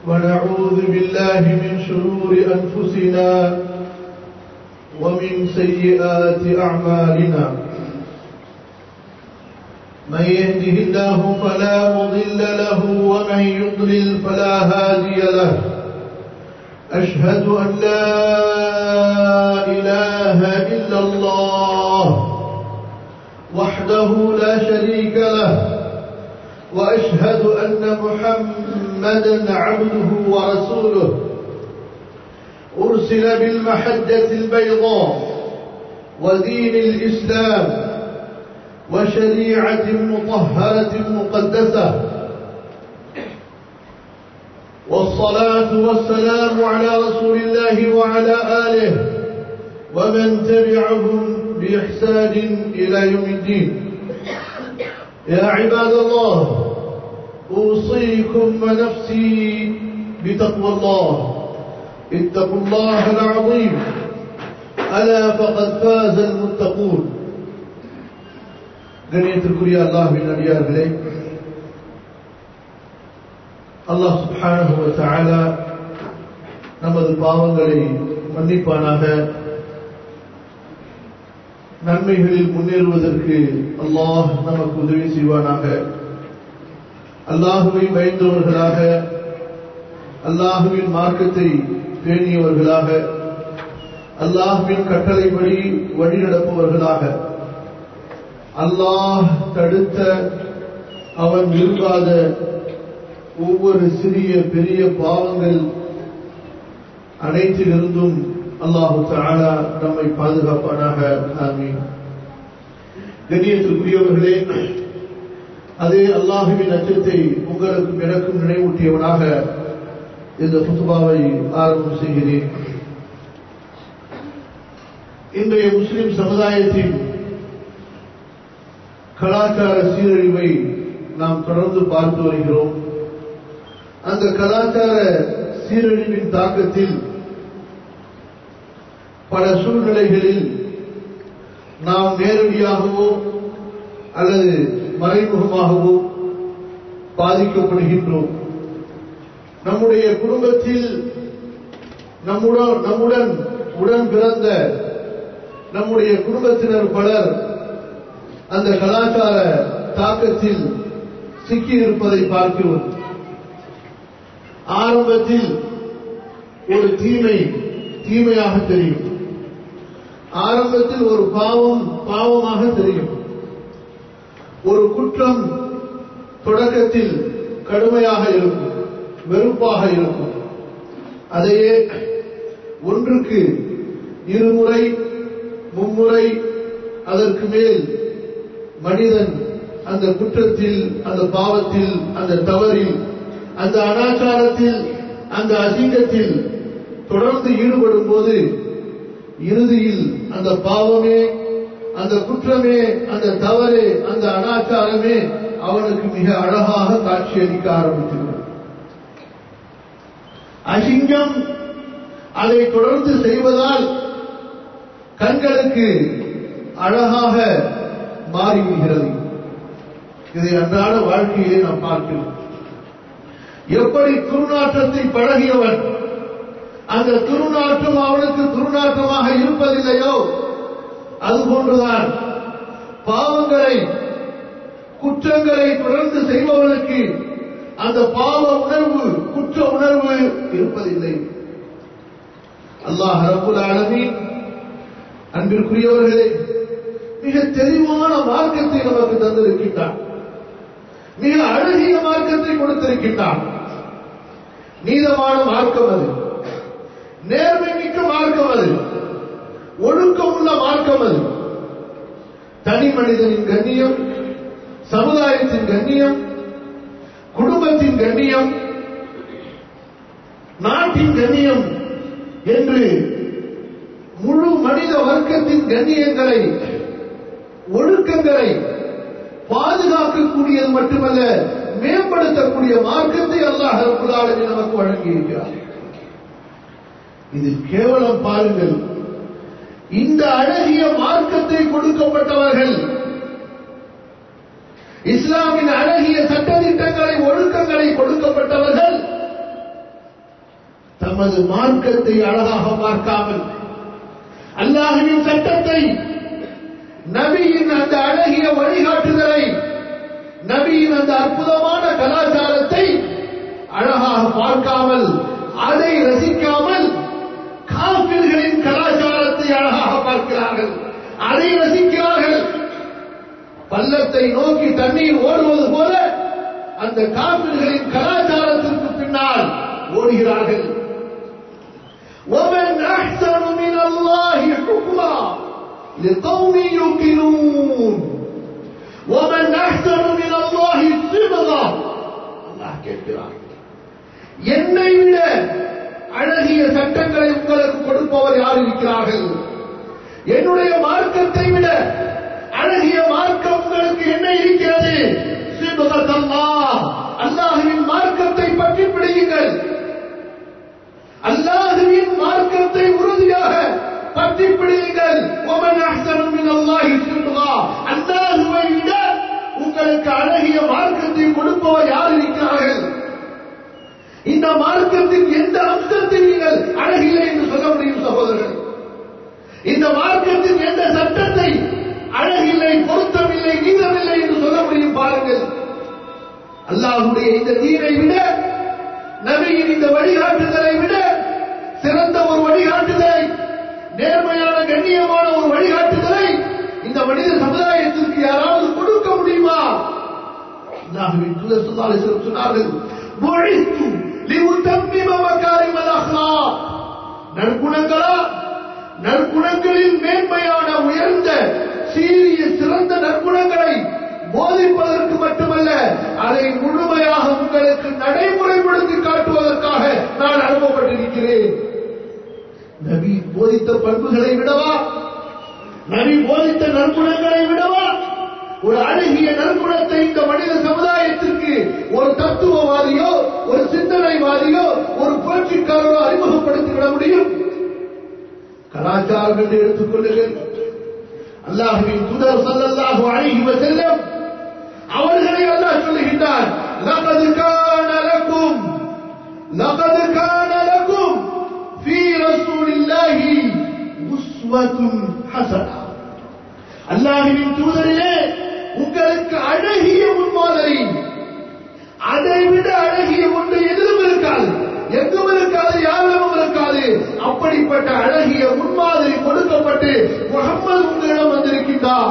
ونعوذ بالله من شرور أنفسنا ومن سيئات أعمالنا من يهده الله فلا مضل له ومن يضلل فلا هادي له أشهد أن لا إله إلا الله وحده لا شريك له وأشهد أن محمدا عبده ورسوله أرسل بالمحجة البيضاء ودين الإسلام وشريعة مطهرة مقدسة والصلاة والسلام على رسول الله وعلى آله ومن تبعهم بإحسان إلى يوم الدين يا عباد الله أوصيكم ونفسي بتقوى الله اتقوا الله العظيم ألا فقد فاز المتقون கணியத்திற்குரிய அல்லாஹின் அடியார்களே அல்லாஹ் சுப்ஹானஹு வ தஆலா நமது பாவங்களை மன்னிப்பானாக நன்மைகளில் முன்னேறுவதற்கு அல்லாஹ் நமக்கு உதவி செய்வானாக அல்லாஹுவை பயந்தவர்களாக அல்லாஹுவின் மார்க்கத்தை பேணியவர்களாக அல்லாஹுவின் கட்டளைப்படி வழிநடப்பவர்களாக அல்லாஹ் தடுத்த அவன் விரும்பாத ஒவ்வொரு சிறிய பெரிய பாவங்கள் அனைத்திலிருந்தும் அல்லாஹு தாலா நம்மை பாதுகாப்பானாக ஆமீன் கண்ணியத்திற்குரியவர்களே அதே அல்லாஹுவின் அச்சத்தை உங்களுக்கும் எனக்கும் நினைவூட்டியவனாக இந்த புத்துபாவை ஆரம்பம் செய்கிறேன் இன்றைய முஸ்லிம் சமுதாயத்தின் கலாச்சார சீரழிவை நாம் தொடர்ந்து பார்த்து வருகிறோம் அந்த கலாச்சார சீரழிவின் தாக்கத்தில் பல சூழ்நிலைகளில் நாம் நேரடியாகவோ அல்லது மறைமுகமாகவோ பாதிக்கப்படுகின்றோம் நம்முடைய குடும்பத்தில் நம்முடன் நம்முடன் உடன் பிறந்த நம்முடைய குடும்பத்தினர் பலர் அந்த கலாச்சார தாக்கத்தில் சிக்கி இருப்பதை பார்க்கிறோம் ஆரம்பத்தில் ஒரு தீமை தீமையாக தெரியும் ஆரம்பத்தில் ஒரு பாவம் பாவமாக தெரியும் ஒரு குற்றம் தொடக்கத்தில் கடுமையாக இருக்கும் வெறுப்பாக இருக்கும் அதையே ஒன்றுக்கு இருமுறை மும்முறை அதற்கு மேல் மனிதன் அந்த குற்றத்தில் அந்த பாவத்தில் அந்த தவறில் அந்த அனாச்சாரத்தில் அந்த அசிங்கத்தில் தொடர்ந்து ஈடுபடும் போது இறுதியில் அந்த பாவமே அந்த குற்றமே அந்த தவறே அந்த அனாச்சாரமே அவனுக்கு மிக அழகாக காட்சியளிக்க ஆரம்பித்துள்ளது அசிங்கம் அதை தொடர்ந்து செய்வதால் கண்களுக்கு அழகாக மாறிவிடுகிறது இதை அன்றாட வாழ்க்கையிலே நாம் பார்க்கிறோம் எப்படி துர்நாற்றத்தை பழகியவன் அந்த துர்நாற்றம் அவனுக்கு துர்நாற்றமாக இருப்பதில்லையோ அதுபோன்றுதான் பாவங்களை குற்றங்களை தொடர்ந்து செய்பவனுக்கு அந்த பாவ உணர்வு குற்ற உணர்வு இருப்பதில்லை அல்லாஹ் ரபுல் ஆலமீன் அன்பிற்குரியவர்களே மிக தெளிவான மார்க்கத்தை நமக்கு தந்திருக்கின்றான் மிக அழகிய மார்க்கத்தை கொடுத்திருக்கின்றான் நீதமான மார்க்கம் அது நேர்மை மிக்க மார்க்கம் அது ஒழுக்கம் உள்ள மார்க்கம் அது தனி மனிதனின் கண்ணியம் சமுதாயத்தின் கண்ணியம் குடும்பத்தின் கண்ணியம் நாட்டின் கண்ணியம் என்று முழு மனித வர்க்கத்தின் கண்ணியங்களை ஒழுக்கங்களை பாதுகாக்கக்கூடியது மட்டுமல்ல மேம்படுத்தக்கூடிய மார்க்கத்தை அல்லாஹ் ரபுல்லாலுமே நமக்கு வழங்கியிருக்கிறார் இதில் கேவலம் பாருங்கள் இந்த அழகிய மார்க்கத்தை கொடுக்கப்பட்டவர்கள் இஸ்லாமின் அழகிய சட்டதிட்டங்களை ஒழுக்கங்களை கொடுக்கப்பட்டவர்கள் நமது மார்க்கத்தை அழகாக பார்க்காமல் அல்லாஹுவின் சட்டத்தை நபியின் அந்த அழகிய வழிகாட்டுதலை நபியின் அந்த அற்புதமான கலாச்சாரத்தை அழகாக பார்க்காமல் அதை ரசிக்காமல் காபிர்களின் கலாச்சாரத்தை அழகாக பார்க்கிறார்கள் அதை ரசிக்கிறார்கள் பள்ளத்தை நோக்கி தண்ணீர் ஓடுவது போல அந்த காபிர்களின் கலாச்சாரத்திற்கு பின்னால் ஓடுகிறார்கள் ومن أحسن من الله حكما لقوم يوقنون ومن أحسن من الله صبغا அல்லாஹ் கேட்கிறார் என்னை விட அழகிய சட்டங்களை உங்களுக்கு கொடுப்பவர் யார் இருக்கிறார்கள் என்னுடைய மார்க்கத்தை விட அழகிய மார்க்கம் உங்களுக்கு என்ன இருக்கிறது சிபகத்தல்லா அல்லாஹுவின் மார்க்கத்தை பற்றி பிடியுங்கள் அல்லாஹுவின் மார்க்கத்தை உறுதியாக பற்றி பிடியுங்கள் ஒமன் அஹ்சனும் மின் அல்லாஹி சிபகா அல்லாஹுவை விட உங்களுக்கு அழகிய மார்க்கத்தை கொடுப்பவர் யார் இருக்கிறார்கள் இந்த மார்க்கத்தின் எந்த அம்சத்தை நீங்கள் அழகில்லை என்று சொல்ல முடியும் சகோதரர்கள் இந்த மார்க்கத்தின் எந்த சட்டத்தை அழகில்லை பொருத்தமில்லை நீதமில்லை என்று சொல்ல முடியும் பாருங்கள் அல்லாஹுடைய இந்த தீனை விட நபியின் இந்த வழிகாட்டுதலை விட சிறந்த ஒரு வழிகாட்டுதலை நேர்மையான கண்ணியமான ஒரு வழிகாட்டுதலை இந்த மனித சமுதாயத்திற்கு யாராவது கொடுக்க முடியுமா அல்லாஹுவின் தூதர் ஸல்லல்லாஹு அலைஹி வஸல்லம் சொன்னார்கள் புஇஸ்து லியுத்தம்மிம மகாரிமல் அஹ்லாக் நற்குணங்களா நற்குணங்களில் மேன்மையான உயர்ந்த சீரிய சிறந்த நற்குணங்களை போதிப்பதற்கு மட்டுமல்ல அதை முழுமையாக உங்களுக்கு நடைமுறைப்படுத்தி காட்டுவதற்காக நான் அனுப்பப்பட்டிருக்கிறேன் நபி போதித்த பண்புகளை விடவா நபி போதித்த நற்குணங்களை விடவா ஒரு அழகிய நற்குணத்தை இந்த மனித சமுதாயத்திற்கு ஒரு தத்துவவாதியோ ஒரு சிந்தனைவாதியோ ஒரு புரட்சிக்காரரோ அறிமுகப்படுத்திவிட முடியும் கலாச்சாரம் என்று எடுத்துக் கொள்ளுங்கள் அல்லாஹுவின் துதர் சல்லல்லாஹு அலைஹி வஸல்லம் அவர்களை அல்லாஹ் சொல்லுகின்றார் லகது கான லக்கும் லகது கான லக்கும் ஃபீ ரசூலில்லாஹி உஸ்வத்துன் ஹஸனா அல்லாஹுவின் தூதரிலே உங்களுக்கு அழகிய முன்மாதிரி அதை விட அழகிய ஒன்று எதிலும் இருக்காது எங்கும் இருக்காது யாரிடமும் இருக்காது அப்படிப்பட்ட அழகிய முன்மாதிரி கொடுக்கப்பட்டு முகம்மது உங்களிடம் வந்திருக்கின்றார்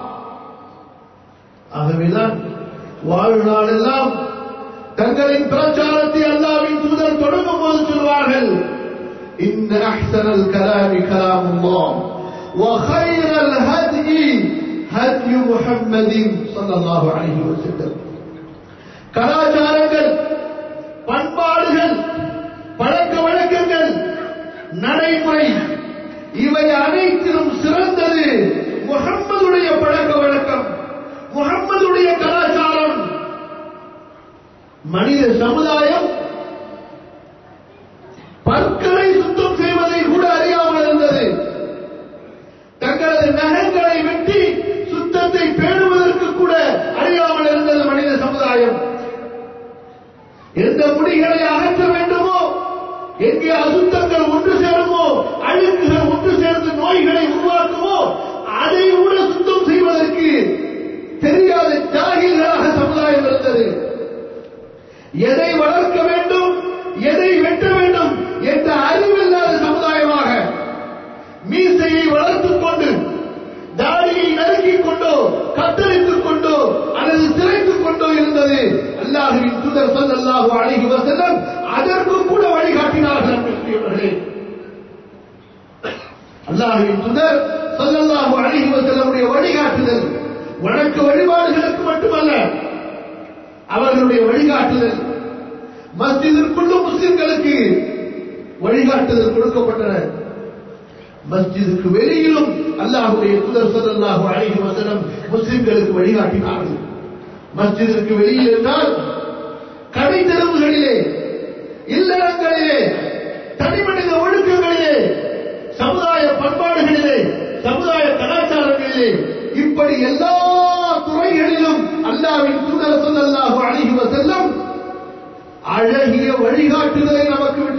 ஆகவேதான் வாழ்நாளெல்லாம் தங்களின் பிரச்சாரத்தை அல்லாவின் தூதர் தொடங்கும் போது சொல்வார்கள் إن أحسن الكلام كلام الله وخير الهدي هدي محمد صلى الله عليه وسلم கலாச்சாரங்கள் பண்பாடுகள் பழக்க வழக்கங்கள் நடைமுறை இவை அனைத்திலும் சிறந்தது முகம்மதுடைய பழக்க வழக்கம் முகம்மதுடைய கலாச்சாரம் மனித சமுதாயம் பற்களை சுத்தம் செய்வதை கூட அறியாமல் இருந்தது தங்களது நகங்களை வெட்டி சுத்தத்தை பேணுவதற்கு கூட அறியாமல் இருந்தது மனித சமுதாயம் எந்த முடிகளை அகற்ற வேண்டுமோ எங்கே அசுத்தங்கள் ஒன்று சேருமோ அழுக்குகள் ஒன்று சேர்ந்து நோய்களை உருவாக்குமோ அதை கூட சுத்தம் செய்வதற்கு தெரியாத ஜாகில்களாக சமுதாயம் இருந்தது எதை வளர்க்க வேண்டும் எதை வெட்ட வேண்டும் என்ற அறிவில்லாத சமுதாயமாக மீசையை வளர்த்துக் கொண்டு தாடியை நறுக்கிக் கொண்டோ கத்தரித்துக் கொண்டோ அல்லது சிறைத்துக் கொண்டோ இருந்தது அல்லாஹுவின் தூதர் ஸல்லல்லாஹு அலைஹி வஸல்லம் அதற்கு கூட வழிகாட்டினார்கள் அன்புக்குரியவர்களே அல்லாஹுவின் தூதர் ஸல்லல்லாஹு அலைஹி வஸல்லமுடைய வழிகாட்டுதல் வணக்க வழிபாடுகளுக்கு மட்டுமல்ல அவர்களுடைய வழிகாட்டுதல் மஸ்ஜிதிற்குள்ளும் முஸ்லிம்களுக்கு வழிகாட்டுதல் கொடுக்கப்பட்டன மஸ்ஜிதுக்கு வெளியிலும் அல்லாஹுடைய தூதர் ஸல்லல்லாஹு அலைஹி வஸல்லம் முஸ்லிம்களுக்கு வழிகாட்டினார்கள் மஸ்ஜிதிற்கு வெளியில் என்றால் கடை தெருவுகளிலே இல்லறங்களிலே தனிமனித ஒழுக்கங்களிலே சமுதாய பண்பாடுகளிலே சமுதாய கலாச்சாரங்களிலே இப்படி எல்லா துறைகளிலும் அல்லாவின் தூதர் ஸல்லல்லாஹு அலைஹி வஸல்லம் அழகிய வழிகாட்டுதலை நமக்கு விட்டு சென்றிருக்கிறார்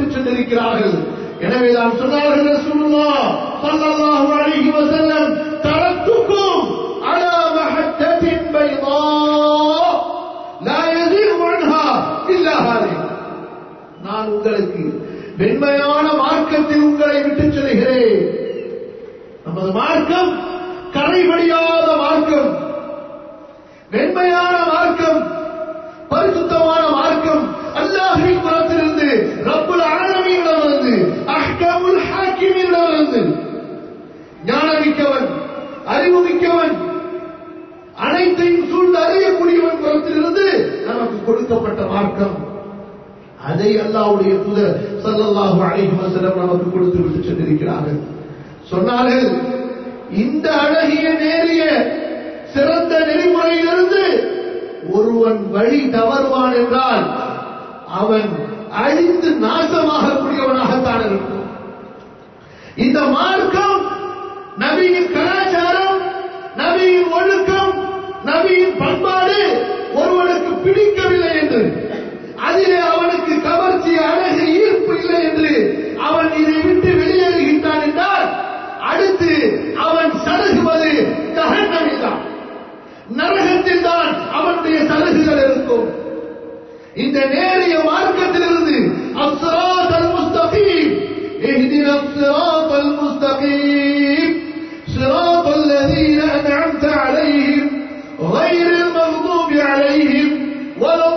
சென்றிருக்கிறார்கள் எனவே தான் சொன்னார்கள் ரசூலுல்லாஹ் ஸல்லல்லாஹு அலைஹி வஸல்லம் தரத்துக்கும் அலா மஹஜத்தின் பைதா லா யஸீகு அன்ஹா இல்லா ஹாதிஹ் நான் உங்களுக்கு வெண்மையான மார்க்கத்தில் உங்களை விட்டுச் செல்கிறேன் நமது மார்க்கம் கரைபடியாத மார்க்கம் வெண்மையான மார்க்கம் பரிசுத்தமான மார்க்கம் அல்லாஹின் புறத்திலிருந்து ரப்புல் ஆலமீனிடமிருந்து அஹ்கமுல் ஹாக்கிமிடமிருந்து ஞானமிக்கவன் அறிவுமிக்கவன் அனைத்தையும் சூழ்ந்து அறியக்கூடியவன் புறத்திலிருந்து நமக்கு கொடுக்கப்பட்ட மார்க்கம் அதை அல்லாஹ்வுடைய தூதர் ஸல்லல்லாஹு அலைஹி வஸல்லம் நமக்கு கொடுத்து விட்டு சென்றிருக்கிறார்கள் சொன்னார்கள் இந்த அழகிய நேரிய சிறந்த நெறிமுறையிலிருந்து ஒருவன் வழி தவறுவான் என்றால் அவன் அழிந்து நாசமாகக்கூடியவனாகத்தான் இருக்கும் இந்த மார்க்கம் நபியின் கலாச்சாரம் நபியின் ஒழுக்கம் நபியின் பண்பாடு ஒருவனுக்கு பிடிக்கவில்லை என்று அதிலே அவனுக்கு கவர்ச்சி அழகு ஈர்ப்பு இல்லை என்று அவன் இதை விட்டு வெளியேறுகின்றான் என்றால் அடுத்து அவன் சருகுவது ஜஹன்னமில் தான் நரகத்தில் தான் அவனுடைய சலுகுகள் இருக்கும் இந்த நேரிய மார்க்கத்திலிருந்து الصراط المستقيم اهدنا الصراط المستقيم صراط الذين أنعمت عليهم غير المغضوب عليهم ولا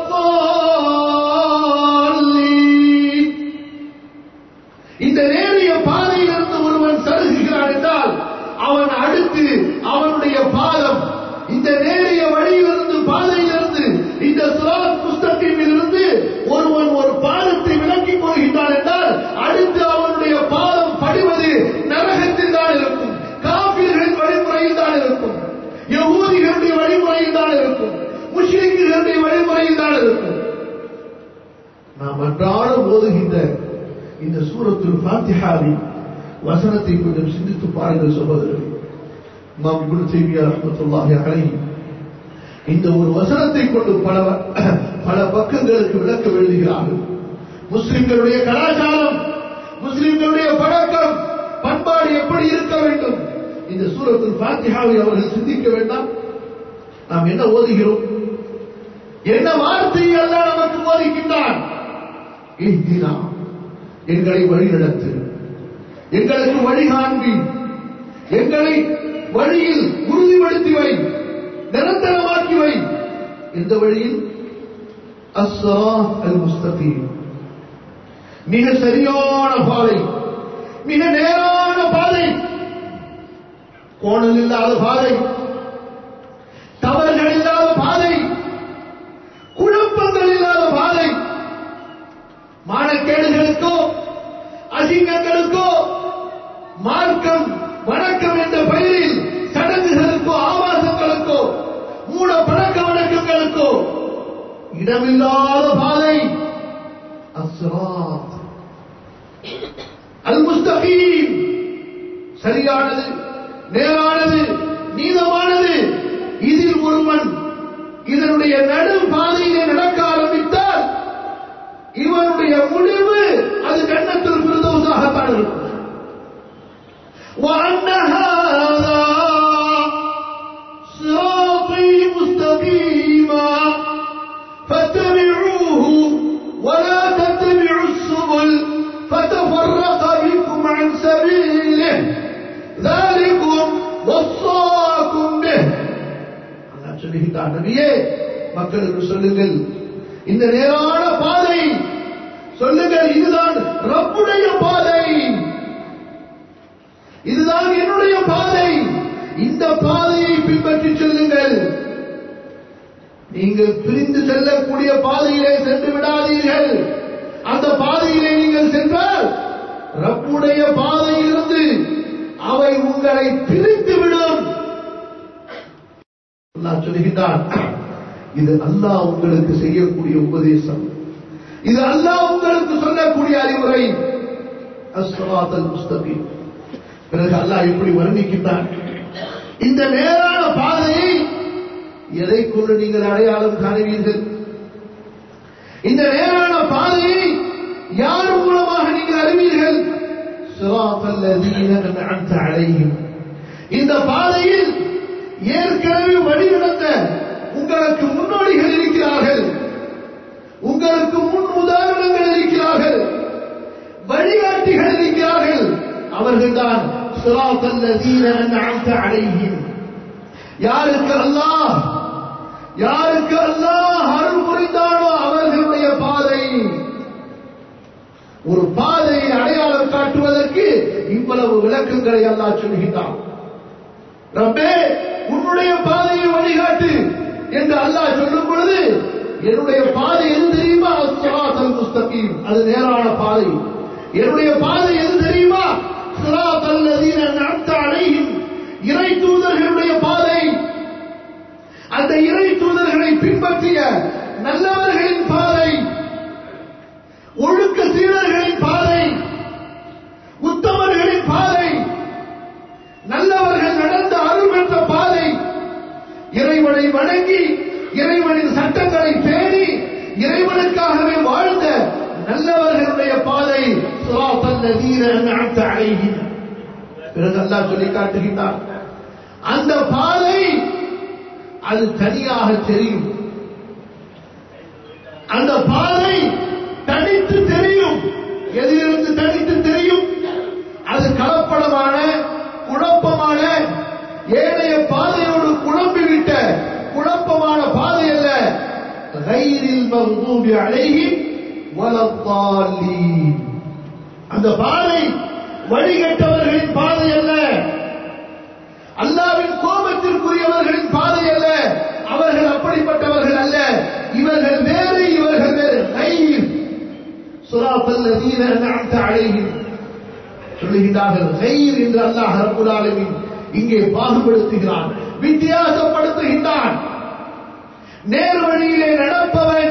الضالين இந்த நேரிய பாதையிலிருந்து ஒருவன் சருகுகிறான் என்றால் அவன் அடுத்து அவனுடைய பாதம் இந்த நேரிய வழியிலிருந்து பாதையிலிருந்து இந்த சுராத் புஸ்தகத்திலிருந்து ஒருவன் ஒரு பாதத்தை விளக்கிக் கொள்கின்றான் என்றால் அடுத்து அவனுடைய பாதம் படிவது நரகத்தில் தான் இருக்கும் காபிர்களின் வழிமுறையில் தான் இருக்கும் யகூதிகளுடைய வழிமுறையில் தான் இருக்கும் முஸ்லிம்களுடைய வழிமுறையில் தான் இருக்கும் நாம் அன்றாடம் ஓதுகின்ற இந்த சூரத்துல் ஃபாத்திஹாவின் வசனத்தை கொஞ்சம் சிந்தித்து பாருங்கள் சகோதரர்களே நாம் இப்னு தய்மியா ரஹ்மத்துல்லாஹி அலைஹி இந்த ஒரு வசனத்தை கொண்டு பல பல பக்கங்களுக்கு விளக்கம் எழுதுகிறார்கள் முஸ்லிம்களுடைய கலாச்சாரம் முஸ்லிம்களுடைய பழக்கம் பண்பாடு எப்படி இருக்க வேண்டும் இந்த சூரத்துல் ஃபாத்திஹாவை அவர்கள் சிந்திக்க வேண்டாம் நாம் என்ன ஓதுகிறோம் என்ன வார்த்தையை அல்லாஹ் நமக்கு போதிக்கின்றான் இஹ்தினா எங்களை வழிநடத்து எங்களுக்கு வழிகாண்பி எங்களை வழியில் உறுதிப்படுத்தி வை நிரந்தரமாக்கி வை எந்த வழியில் அஸ்ஸராத் அல் முஸ்தகீம் மிக சரியான பாதை மிக நேரான பாதை கோணல் இல்லாத பாதை தவறுகள் இல்லாத பாதை குழப்பங்கள் இல்லாத பாதை மானக்கேடுகளுக்கோ அசிங்கங்களுக்கோ மார்க்கம் வணக்கம் என்ற பெயரில் சடங்குகளுக்கோ ஆபாசங்களுக்கோ மூட பழக்க வழக்கங்களுக்கோ இடமில்லாத பாதை அஸ்ராத் அல் முஸ்தகீம் சரியானது நேரானது நீதமானது இதில் ஒருவன் இதனுடைய நடு பாதையிலே நடக்க ஆரம்பித்தால் இவனுடைய முடிவு அது ஜன்னத்துல் ஃபிர்தௌஸாகத்தான் இருக்கும் وأن هذا صراطي مستقيما فاتبعوه ولا تتبعوا السبل فتفرق بكم عن سبيله ذلكم وصاكم به அல்லாஹ் சொல்லுகின்றான் நபியே மக்களுக்கு சொல்லுங்கள் இந்த நேரான பாதை சொல்லுங்கள் இதுதான் ரப்புடைய பாதை இதுதான் என்னுடைய பாதை இந்த பாதையை பின்பற்றி செல்லுங்கள் நீங்கள் பிரிந்து செல்லக்கூடிய பாதையிலே சென்று விடாதீர்கள் அந்த பாதையிலே நீங்கள் சென்றால் ரப்புடைய பாதையிலிருந்து அவை உங்களை பிரித்து விடும் அல்லாஹ் சொல்லுகின்றான் இது அல்லாஹ் உங்களுக்கு செய்யக்கூடிய உபதேசம் இது அல்லாஹ் உங்களுக்கு சொல்லக்கூடிய அறிவுரை அஸ்ஸலாத்தல் முஸ்தகீம் பிறகு அல்லாஹ் இப்படி வர்ணிக்கின்றான் இந்த நேரான பாதையை எதை கொண்டு நீங்கள் அடையாளம் காணுவீர்கள் இந்த நேரான பாதையை யார் மூலமாக நீங்கள் صراط الذين أنعمت عليهم இந்த பாதையில் ஏற்கனவே வழிநடந்த உங்களுக்கு முன்னோடிகள் இருக்கிறார்கள் உங்களுக்கு முன் உதாரணங்கள் இருக்கிறார்கள் வழிகாட்டிகள் இருக்கிறார்கள் அவர்கள்தான் صراط الذين أنعمت عليهم யாருக்கு அல்லாஹ் யாருக்கு அல்லாஹ் அருள் புரிந்தானோ அவர்களுடைய பாதை ஒரு பாதையை அடையாளம் காட்டுவதற்கு இவ்வளவு விளக்கங்களை அல்லாஹ் சொல்கின்றான் ரப்பே உன்னுடைய பாதையை வழிகாட்டு என்று அல்லாஹ் சொல்லும் பொழுது என்னுடைய பாதை எது தெரியுமா சிராத்தல் முஸ்தகீம் அது நேரான பாதை என்னுடைய பாதை எது தெரியுமா சிராத்தல் லதீன அன்அம்த அலைஹிம் இறை தூதர்களுடைய பாதை அந்த இறை தூதர்களை பின்பற்றிய நல்லவர்களின் பாதை ஒழுக்க சீடர்களின் பாதை உத்தமர்களின் பாதை நல்லவர்கள் நடந்த அருள் பெற்ற பாதை இறைவனை வணங்கி இறைவனின் சட்டங்களை பேணி இறைவனுக்காகவே வாழ்ந்த நல்லவர்களுடைய பாதை சிராத்தல் லதீன அன்அம்த அலைஹிம் பிறகு அல்லாஹ் சொல்லி காட்டுகின்றார் அந்த பாதை அது தனியாக தெரியும் அந்த பாதை தனித்து தெரியும் எதிலிருந்து தனித்து தெரியும் அது கலப்படமான குழப்பமான ஏனைய பாதையோடு குழம்பிவிட்ட குழப்பமான பாதை அல்ல ரயிலில் மகூபி அழகி வளர்த்தாலி அந்த பாதை வழிகட்டவர்களின் பாதை அல்ல அல்லாவின் கோபத்திற்குரியவர்களின் பாதை அல்ல அவர்கள் அப்படிப்பட்டவர்கள் அல்ல இவர்கள் வேறு இவர்கள் வேறு கயிர் சுராத்தல் லதீன அன்அம்த அலைஹிம் சொல்லுகின்றார்கள் கயிர் என்று அல்லாஹ் ரப்புல் ஆலமீன் இங்கே பாகுபடுத்துகிறான் வித்தியாசப்படுத்துகின்றான் நேர் வழியிலே நடப்பவன்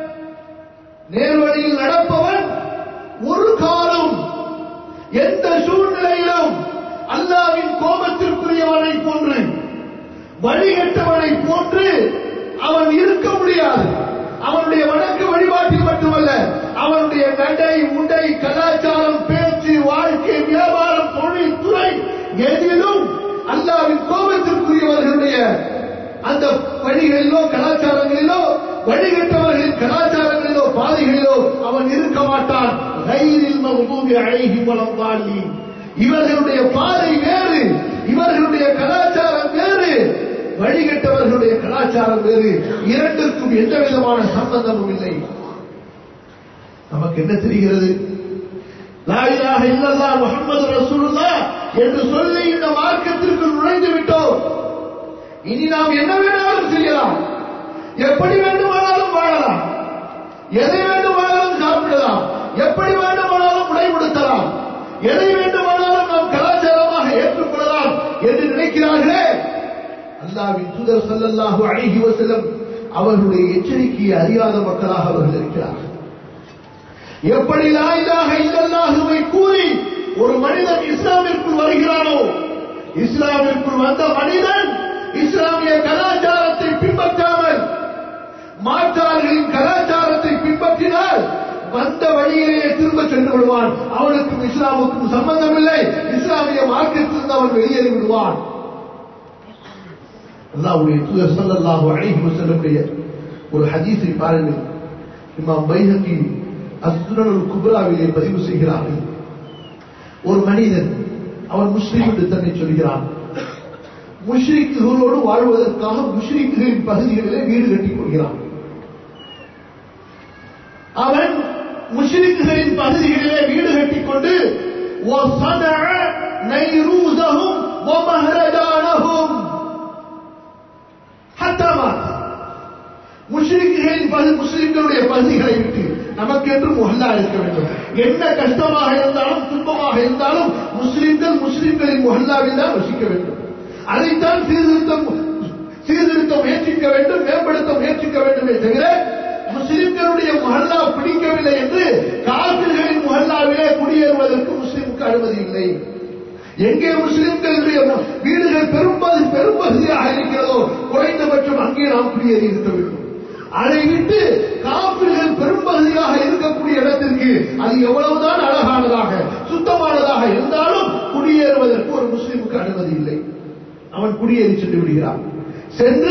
நேர் வழியில் நடப்பவன் ஒரு காலம் எந்த சூழ்நிலையிலும் அல்லாவின் கோபத்திற்குரியவனை போன்று வழிகட்டவனை போன்று அவன் இருக்க முடியாது அவனுடைய வணக்க வழிபாட்டில் மட்டுமல்ல அவனுடைய நடை உடை கலாச்சாரம் பேச்சு வாழ்க்கை வியாபாரம் தொழில் துறை எதிலும் அல்லாவின் கோபத்திற்குரியவர்களுடைய அந்த வழிகளிலோ கலாச்சாரங்களிலோ வழிகட்டவர்களின் கலாச்சாரங்களிலோ பாதைகளிலோ அவன் இருக்க மாட்டான் ரயிலில் மகூபி அழகி வளம் வாழ்வி இவர்களுடைய பாதை வேறு இவர்களுடைய கலாச்சாரம் வேறு வழிகட்டவர்களுடைய கலாச்சாரம் வேறு இரண்டுக்கும் எந்த விதமான சம்பந்தமும் இல்லை நமக்கு என்ன தெரிகிறது லாயிலாக இல்லல்லா முகமது ரசூலுல்லா என்று சொல்லி இந்த மார்க்கத்திற்குள் நுழைந்து விட்டோம் இனி நாம் என்ன வேணாலும் செய்யலாம் எப்படி வேண்டுமானாலும் வாழலாம் எதை வேண்டுமானாலும் சாப்பிடலாம் எப்படி வேண்டுமானாலும் உடைபடுத்தலாம் எதை வேண்டுமானாலும் நாம் கலாச்சாரமாக ஏற்றுக்கொள்ளலாம் என்று நினைக்கிறார்களே அல்லாவின் தூதர் ஸல்லல்லாஹு அலைஹி வஸல்லம் அவர்களுடைய எச்சரிக்கையை அறியாத மக்களாக அவர்கள் இருக்கிறார்கள் எப்படி லா இலாஹ இல்லல்லாஹுவை கூறி ஒரு மனிதன் இஸ்லாமிற்குள் வருகிறானோ இஸ்லாமிற்குள் வந்த மனிதன் இஸ்லாமிய கலாச்சாரத்தை பின்பற்றாமல் மாற்றார்களின் கலாச்சாரத்தை பின்பற்றினால் வந்த வழியிலேயே திரும்ப சென்று விடுவான் அவனுக்கும் இஸ்லாமுக்கும் சம்பந்தமில்லை இஸ்லாமிய மார்க்கத்திலிருந்து அவன் வெளியேறி விடுவான் அல்லாஹ்வுடைய தூதர் ஸல்லல்லாஹு அலைஹி வஸல்லமுடைய ஒரு ஹதீஸை பாருங்கள் இமாம் பைஹகி அஸ்ஸுனனுல் குப்ராவிலே பதிவு செய்கிறார்கள் ஒரு மனிதன் அவன் முஸ்லீம் என்று தன்னை சொல்கிறான் முஷ்ரிக்குகளோடு வாழ்வதற்காக முஷ்ரிக்குகளின் பகுதிகளிலே வீடு கட்டிக் கொள்கிறான் அவன் முஷ்ரிக்குகளின் பகுதிகளிலே வீடு கட்டிக் கொண்டு وَصَنَعَ نَيْرُوزَهُمْ وَمَهْرَجَانَهُمْ حتى مات முஸ்லிம்களின் பகுதி முஸ்லிம்களுடைய பகுதிகளை விட்டு நமக்கு என்று முஹல்லா இருக்க வேண்டும் என்ன கஷ்டமாக இருந்தாலும் துன்பமாக இருந்தாலும் முஸ்லிம்கள் முஸ்லிம்களின் முஹல்லாவில் தான் வசிக்க வேண்டும் அதைத்தான் சீர்திருத்தம் சீர்திருத்த முயற்சிக்க வேண்டும் மேம்படுத்த முயற்சிக்க வேண்டுமே தவிர முஸ்லிம்களுடைய முஹல்லா பிடிக்கவில்லை என்று காபிர்களின் முஹல்லாவிலே குடியேறுவதற்கு முஸ்லிமுக்கு அனுமதி இல்லை எங்கே முஸ்லிம்களுடைய வீடுகள் பெரும்பகுதி பெரும்பகுதியாக இருக்கிறதோ குறைந்தபட்சம் அங்கே நாம் குடியேறி இருக்க வேண்டும் அதை விட்டு காப்பிர்கள் பெரும்பகுதியாக இருக்கக்கூடிய இடத்திற்கு அது எவ்வளவுதான் அழகானதாக சுத்த சுத்தமானதாக இருந்தாலும் குடியேறுவதற்கு ஒரு முஸ்லிமுக்கு அனுமதி இல்லை அவன் குடியேறி சென்று விடுகிறான் சென்று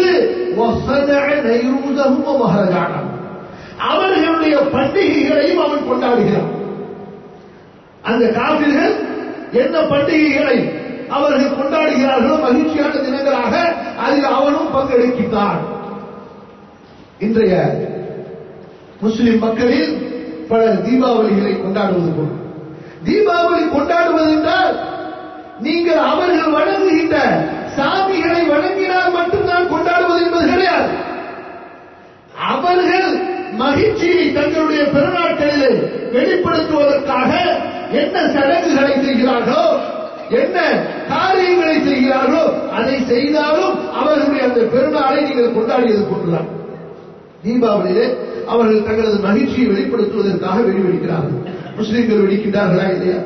மகாராஜானான் அவர்களுடைய பண்டிகைகளையும் அவன் கொண்டாடுகிறான் அந்த காவிர்கள் என்ன பண்டிகைகளை அவர்கள் கொண்டாடுகிறார்களோ மகிழ்ச்சியான தினங்களாக அதில் அவனும் பங்கெடுக்கின்றான் இன்றைய முஸ்லிம் மக்களில் பலர் தீபாவளிகளை கொண்டாடுவது போல் தீபாவளி கொண்டாடுவது என்றால் நீங்கள் அவர்கள் வணங்குகின்ற சாமிகளை வணங்கினால் மட்டும்தான் கொண்டாடுவது என்பது கிடையாது அவர்கள் மகிழ்ச்சியை தங்களுடைய பெருநாட்களிலே வெளிப்படுத்துவதற்காக என்ன சடங்குகளை செய்கிறார்களோ என்ன காரியங்களை செய்கிறார்களோ அதை செய்தாலும் அவர்களுடைய அந்த பெருநாளை நீங்கள் கொண்டாடியது கொண்டுதான் தீபாவளியிலே அவர்கள் தங்களது மகிழ்ச்சியை வெளிப்படுத்துவதற்காக வெடி வெடிக்கிறார்கள் முஸ்லிம்கள் வெடிக்கின்றார்களா இல்லையா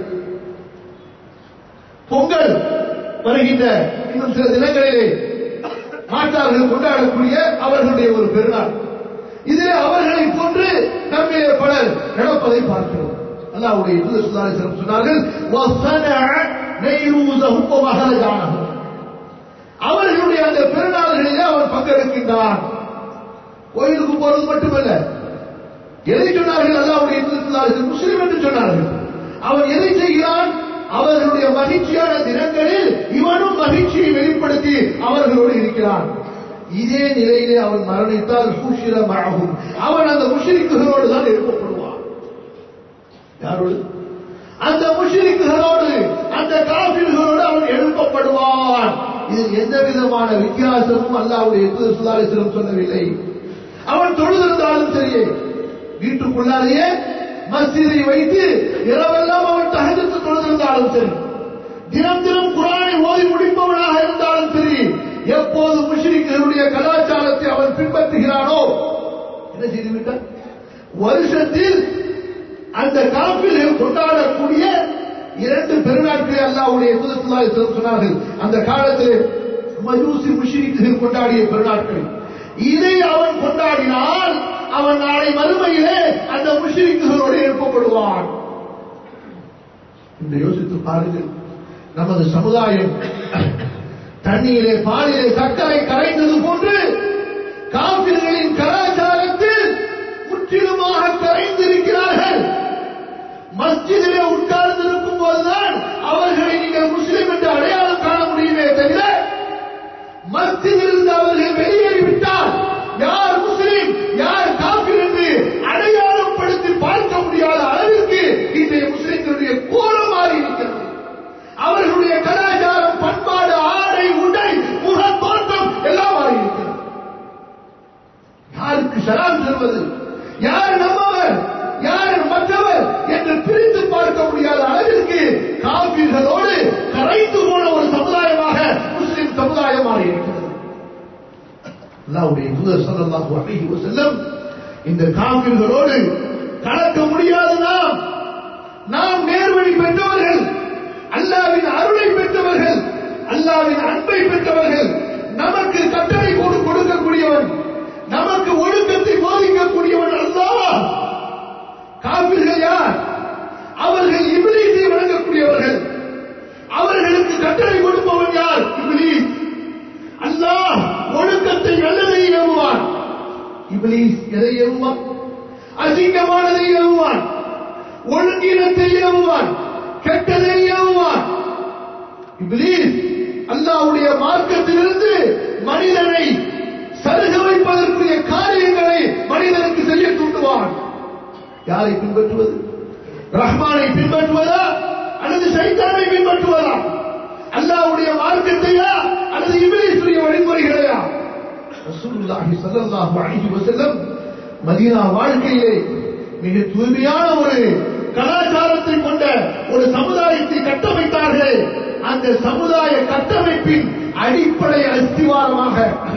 பொங்கல் வருகின்ற இன்னும் சில தினங்களிலே மாற்றார்கள் கொண்டாடக்கூடிய அவர்களுடைய ஒரு பெருநாள் இதிலே அவர்களை போன்று நம்மிலே பலர் நடப்பதை பார்க்கிறோம் அல்லாவுடைய தூதர் சுல்லாசலம் சொன்னார்கள் அவர்களுடைய அந்த பெருநாள்களிலே அவன் பங்கெடுக்கின்றான் கோயிலுக்கு போறது மட்டுமல்ல எதை சொன்னார்கள் அல்லாவுடைய தூதர் முஸ்லிம் என்று சொன்னார்கள் அவன் எதை செய்கிறான் அவர்களுடைய மகிழ்ச்சியான தினங்களில் இவனும் மகிழ்ச்சியை வெளிப்படுத்தி அவர்களோடு இருக்கிறான் இதே நிலையிலே அவன் மரணித்தால் சூஷிரமாகும் அவன் அந்த முஷிரிக்குகளோடு தான் எழுப்பப்படுவான் யாரோடு அந்த முஷிரிக்குகளோடு அந்த காபிர்களோடு அவன் எழுப்பப்படுவான் இதில் எந்த விதமான வித்தியாசமும் அல்லாவுடைய சுதாரிசனம் சொல்லவில்லை அவன் தொழுதிருந்தாலும் சரியே வீட்டுக்குள்ளாலேயே மஸ்ஜிதை வைத்து இரவெல்லாம் அவன் தகஜத்து தொழுதிருந்தாலும் சரி தினம் தினம் குரானை ஓதி முடிப்பவனாக இருந்தாலும் சரி எப்போது முஷ்ரிக்களுடைய கலாச்சாரத்தை அவன் பின்பற்றுகிறானோ என்ன செய்துவிட்டார் வருஷத்தில் அந்த காப்பில்கள் கொண்டாடக்கூடிய இரண்டு பெருநாட்களை அல்லாவுடைய முதலாளி சொன்னார்கள் அந்த காலத்தில் மஜூசி முஷ்ரிக்குகள் கொண்டாடிய பெருநாட்கள் இதை அவன் கொண்டாடினால் அவன் நாளை மறுமையிலே அந்த முஷ்ரிக்குகளோடு எழுப்பப்படுவான் என்று யோசித்து பாருங்கள் நமது சமுதாயம் தண்ணீரிலே பாலிலே சர்க்கரை கரைந்தது போன்று காப்பிர்களின் கலாச்சாரத்தில் முற்றிலுமாக கரைந்திருக்கிறார்கள் மஸ்ஜிதிலே உட்கார்ந்திருக்கும் போதுதான் அவர்களை நீங்கள் முஸ்லிம் என்று அடையாளம் காண முடியுமே தவிர மஸ்ஜிதிலிருந்து அவர்கள் வெளியேறிவிட்டால் யார் முஸ்லிம் யார் காபிர் என்று அடையாளப்படுத்தி பார்க்க முடியாத அளவிற்கு இன்றைய முஸ்லிம்களுடைய கோலம் மாறி இருக்கிறது அவர்களுடைய கலாச்சாரம் பண்பாடு ஆடை உடை முக தோற்றம் எல்லாம் மாறி இருக்கிறது யாருக்கு சலாம் சொல்வது யார் நம்மவர் யார் மற்றவர் என்று பிரித்து பார்க்க முடியாத அளவிற்கு காப்பீர்களோடு கரைந்து போன ஒரு சமுதாயமாக முஸ்லிம் சமுதாயம் மாறி இருக்கிறது அல்லாவுடைய தூதர் சொல்லலாம் அழகி செல்லும் இந்த காப்பீர்களோடு கலக்க முடியாது நாம் நாம் நேர்வழி பெற்றவர்கள் அல்லாவின் அருளை பெற்றவர்கள் அல்லாவின் அன்பை பெற்றவர்கள் நமக்கு கட்டளை கொடு கொடுக்கக்கூடியவன் நமக்கு ஒழுக்கத்தை போதிக்கக்கூடியவன் அல்லாஹ் காப்பீர்கள் யார் அவர்கள் இபிலீஸை வழங்கக்கூடியவர்கள் அவர்களுக்கு கட்டளை கொடுப்பவன் யார் இபிலீஸ் அல்லாஹ் ஒழுக்கத்தை நல்லதை ஏவுவான் இபிலீஸ் எதை ஏவுவான் அசிங்கமானதை ஏவுவான் ஒழுங்கினத்தை ஏவுவான் கெட்டதை ஏவுவான் இபிலீஸ் அல்லாவுடைய மார்க்கத்திலிருந்து மனிதனை சருக வைப்பதற்குரிய காரியங்களை மனிதனுக்கு செய்ய தூண்டுவான் யாரை பின்பற்றுவது ரஹ்மானை பின்பற்றுவதா அல்லது சைத்தானை பின்பற்றுவதா அல்லாவுடைய மார்க்கத்தையா அல்லது இபிலிசுடைய வழிமுறைகளையா ரசூலுல்லாஹி ஸல்லல்லாஹு அலைஹி வஸல்லம் மதீனா வாழ்க்கையிலே மிக தூய்மையான ஒரு கலாச்சாரத்தை கொண்ட ஒரு சமுதாயத்தை கட்டமைத்தார்கள் அந்த சமுதாய கட்டமைப்பின் அடிப்படை அஸ்திவாரமாக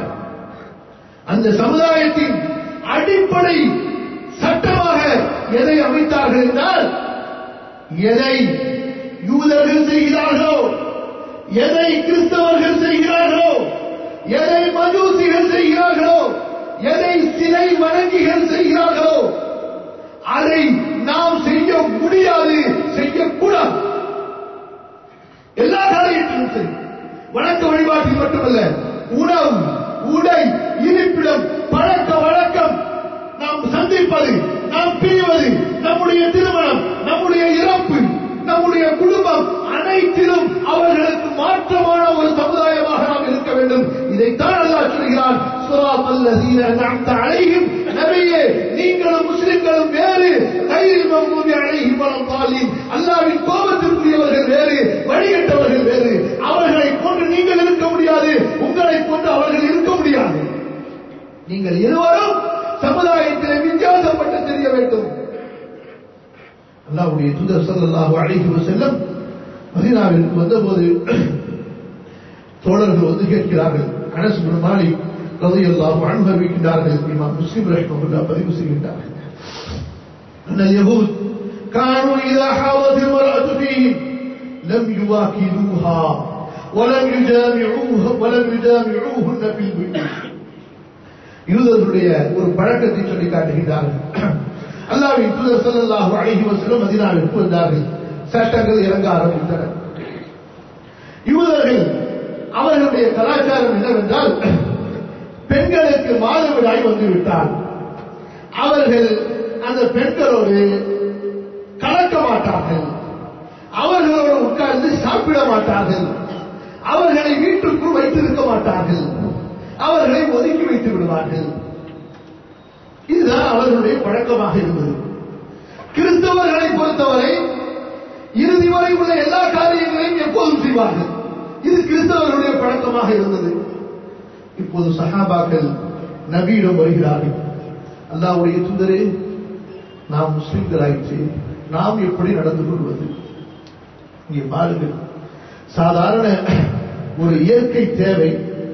அந்த சமுதாயத்தின் அடிப்படை சட்டமாக எதை அமைத்தார்கள் என்றால் எதை யூதர்கள் செய்கிறார்களோ எதை கிறிஸ்தவர்கள் செய்கிறார்களோ எதை மஜூசிகள் செய்கிறார்களோ எதை சிலை வணங்கிகள் செய்கிறார்களோ அதை நாம் செய்ய முடியாது செய்யக்கூடாது வணக்க வழிபாட்டில் மட்டுமல்ல உணவு உடை இருப்பிடம் பழக்க வழக்கம் நாம் சந்திப்பது நாம் பிரிவது நம்முடைய திருமணம் நம்முடைய இறப்பு நம்முடைய குடும்பம் அனைத்திலும் அவர்களுக்கு மாற்றமான ஒரு சமுதாயமாக நாம் இருக்க வேண்டும் இதைத்தான் அல்லாஹ் சொல்கிறான் சுராத் அல்லதீன அன்அம்த அலைஹிம் நபியே நீங்களும் முஸ்லிம்களும் வேறு கையில் மம்தூபி அலைஹிம் வலத்தாலின் அல்லாஹ்வின் கோபத்திற்குரியவர்கள் வேறு வழிகட்டவர்கள் வேறு அவர்களை போன்று நீங்கள் இருக்க முடியாது உங்களை போன்று அவர்கள் இருக்க முடியாது நீங்கள் இருவரும் சமுதாயத்திலே வித்தியாசப்பட்டு தெரிய வேண்டும் அல்லாஹ்வுடைய தூதர் ஸல்லல்லாஹு அலைஹி வஸல்லம் மதீனாவிற்கு வந்தபோது தோழர்கள் வந்து கேட்கிறார்கள் அனஸ் பின் மாலிக் ரலியல்லாஹு அன்ஹு அறிவிக்கின்றார்கள் இமாம் முஸ்லிம் ரஹ்மத்துல்லாஹ் பதிவு செய்கின்றார்கள் أن اليهود كانوا إذا حاضت المرأة فيهم لم يواكلوها ولم يجامعوها ولم يجامعوهن في البيوت யூதர்களுடைய ஒரு பழக்கத்தை சொல்லி காட்டுகின்றார்கள் அல்லாவின் தூதர் ஸல்லல்லாஹு அலைஹி வஸல்லம் மதீனாவிற்கு வந்தார்கள் சட்டங்கள் இறங்க ஆரம்பித்தன யூதர்கள் அவர்களுடைய கலாச்சாரம் என்னவென்றால் பெண்களுக்கு மாதவிடாய் வந்துவிட்டால் அவர்கள் அந்த பெண்களோடு கலக்க மாட்டார்கள் அவர்களோடு உட்கார்ந்து சாப்பிட மாட்டார்கள் அவர்களை வீட்டுக்குள் வைத்திருக்க மாட்டார்கள் அவர்களை ஒதுக்கி வைத்து விடுவார்கள் இதுதான் அவர்களுடைய பழக்கமாக இருந்தது கிறிஸ்தவர்களை பொறுத்தவரை இறுதி வரை உள்ள எல்லா காரியங்களையும் எப்போதும் செய்வார்கள் இது கிறிஸ்தவர்களுடைய பழக்கமாக இருந்தது இப்போது சஹாபாக்கள் நபியிடம் வருகிறார்கள் அல்லாவுடைய தூதரே நாம் முஸ்லிம்களாயிற்று நாம் எப்படி நடந்து கொள்வது இங்கே பாருங்கள் சாதாரண ஒரு இயற்கை தேவை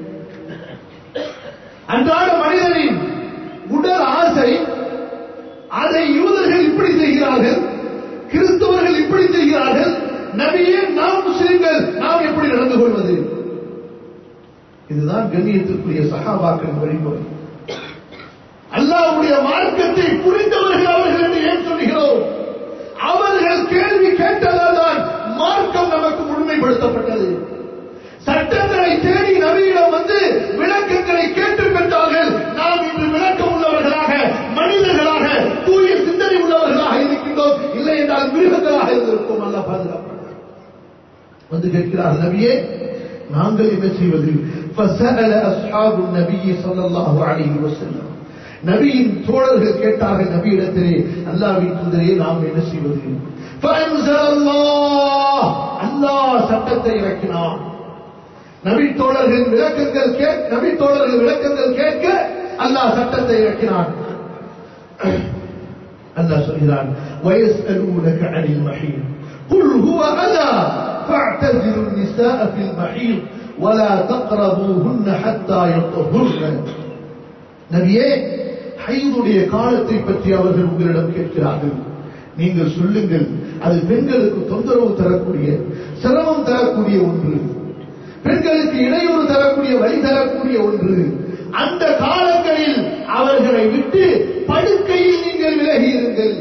அன்றாட மனிதனின் உடல் ஆசை அதை யூதர்கள் இப்படி செய்கிறார்கள் கிறிஸ்தவர்கள் இப்படி செய்கிறார்கள் நபியே நாம் முஸ்லிம்கள் நாம் எப்படி நடந்து கொள்வது இதுதான் கண்ணியத்திற்குரிய சகாபாக்களின் வழிமுறை அல்லாவுடைய மார்க்கத்தை புரிந்தவர்கள் அவர்கள் என்று ஏன் சொல்கிறோம் அவர்கள் கேள்வி கேட்டதால் தான் மார்க்கம் நமக்கு முழுமைப்படுத்தப்பட்டது சட்டங்களை தேடி நபியிடம் வந்து விளக்கங்களை கேட்டு பெற்றார்கள் நாம் இன்று விளக்கம் உள்ளவர்களாக மனிதர்களாக தூய சிந்தனை உள்ளவர்களாக இருக்கின்றோம் இல்லை என்றால் மிருகங்களாக இருந்திருப்போம் அல்ல பாதுகாப்பு வந்து கேட்கிறார் நபியே நாங்கள் என்ன செய்வது فسأل أصحاب النبي صلى الله عليه وسلم நபியின் தோழர்கள் கேட்டார்கள் நபியிடத்திலே அல்லாவின் தூதரே நாம் என்ன செய்வது فأنزل الله அல்லாஹ் சட்டத்தை இறக்கினான் நபி தோழர்கள் விளக்கங்கள் கேட்க நபி தோழர்கள் விளக்கங்கள் கேட்க அல்லாஹ் சட்டத்தை இறக்கினான் அல்லாஹ் சொல்கிறான் ويسألونك عن المحيط قل هو أذى فاعتزلوا النساء في المحيط ولا تقربوهن حتى يطهرن நபியே ஹைதுடைய காலத்தை பற்றி அவர்கள் உங்களிடம் கேட்கிறார்கள் நீங்கள் சொல்லுங்கள் அது பெண்களுக்கு தொந்தரவு தரக்கூடிய சிரமம் தரக்கூடிய ஒன்று பெண்களுக்கு இடையூறு தரக்கூடிய வழி தரக்கூடிய ஒன்று அந்த காலங்களில் அவர்களை விட்டு படுக்கையில் நீங்கள் விலகியிருங்கள்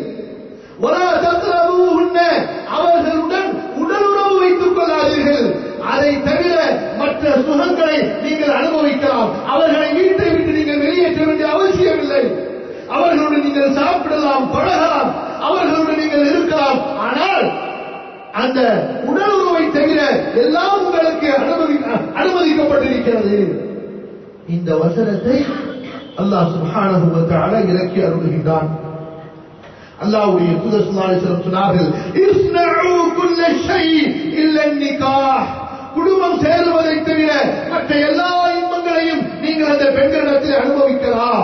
அவர்களுடன் உடலுறவு வைத்துக் கொள்ளாதீர்கள் அதை தவிர மற்ற சுகங்களை நீங்கள் அனுபவிக்கலாம் அவர்களை வீட்டை விட்டு நீங்கள் வெளியேற்ற வேண்டிய அவசியமில்லை அவர்களுடன் நீங்கள் சாப்பிடலாம் பழகலாம் அவர்களுடன் நீங்கள் இருக்கலாம் ஆனால் அந்த உடலுறவை தவிர எல்லாம் உங்களுக்கு அனுமதி அனுமதிக்கப்பட்டிருக்கிறது இந்த வசனத்தை அல்லாஹ் சுப்ஹானஹு வ தஆலா இறக்கி அருளுகின்றான் அல்லாஹ்வுடைய தூதர் ஸல்லல்லாஹு அலைஹி வஸல்லம் சொன்னார்கள் இஸ்னஉ குல்ல ஷை இல்ல நிகாஹ் குடும்பம் சேருவதை தவிர மற்ற எல்லா இன்பங்களையும் நீங்கள் அந்த பெண்களிடத்தில் அனுபவிக்கலாம்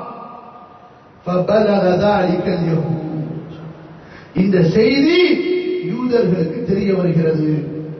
فبلغ ذلك اليهود இந்த செய்தி யூதர்களுக்கு தெரிய வருகிறது